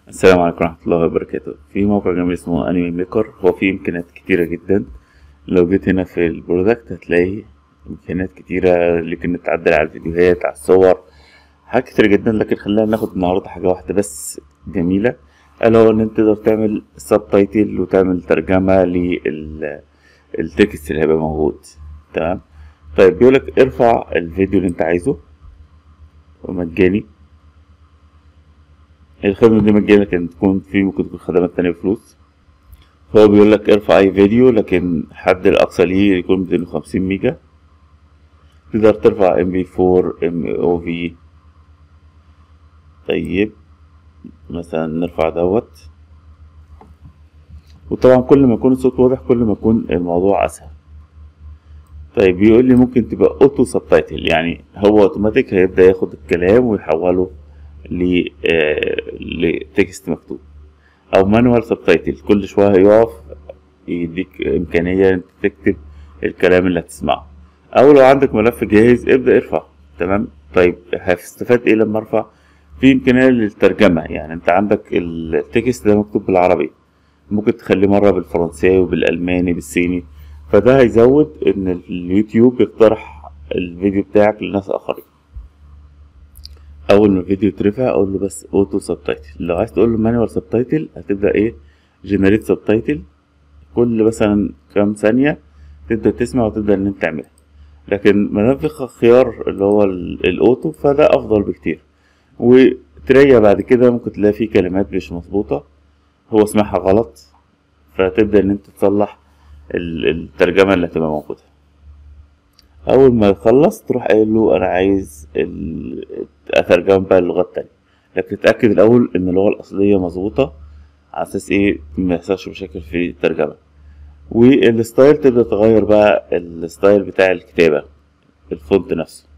السلام عليكم ورحمة الله وبركاته في موقع جميل اسمه انمي ميكر هو فيه امكانيات كتيرة جدا لو جيت هنا في البرودكت هتلاقي امكانيات كتيرة ليك انك تعدل على الفيديوهات على الصور حاجات كتيرة جدا لكن خلينا ناخد النهاردة حاجة واحدة بس جميلة الا هو ان انت تقدر تعمل سب تايتل وتعمل ترجمة للتكست اللي هيبقى موجود تمام طيب بيقولك ارفع الفيديو اللي انت عايزه مجاني الخدمة دي مجانية لكن تكون في ممكن تكون خدمات تانية بفلوس فهو بيقول لك ارفع أي فيديو لكن حد الأقصى ليه يكون ميتين وخمسين ميجا تقدر ترفع ام بي فور ام او في طيب مثلا نرفع دوت وطبعا كل ما يكون الصوت واضح كل ما يكون الموضوع أسهل طيب بيقول لي ممكن تبقى اوتو سبتايتل يعني هو اوتوماتيك هيبدأ ياخد الكلام ويحوله ل لتكست مكتوب او مانوال سبتايتل كل شويه هيقف يديك امكانيه انت تكتب الكلام اللي هتسمعه او لو عندك ملف جاهز ابدا ارفع تمام طيب هتستفاد ايه لما ارفع في امكانيه للترجمه يعني انت عندك التكست ده مكتوب بالعربي ممكن تخليه مره بالفرنساوي وبالالماني بالصيني فده هيزود ان اليوتيوب يقترح الفيديو بتاعك لناس اخرين اول ما الفيديو يترفع اقول له بس اوتو سبتايتل لو عايز تقول له مانوال سبتايتل هتبدا ايه جنريت سبتايتل كل مثلا كام ثانيه تبدا تسمع وتبدا ان انت تعملها لكن ما دام في خيار اللي هو الاوتو فده افضل بكتير وتريا بعد كده ممكن تلاقي فيه كلمات مش مظبوطه هو سمعها غلط فتبدا ان انت تصلح الترجمه اللي هتبقى موجوده اول ما يخلص تروح قايل له انا عايز اترجم بقى اللغه التانية لكن تتاكد الاول ان اللغه الاصليه مظبوطه على اساس ايه ما يحصلش مشاكل في الترجمه والستايل تبدا تغير بقى الستايل بتاع الكتابه الفونت نفسه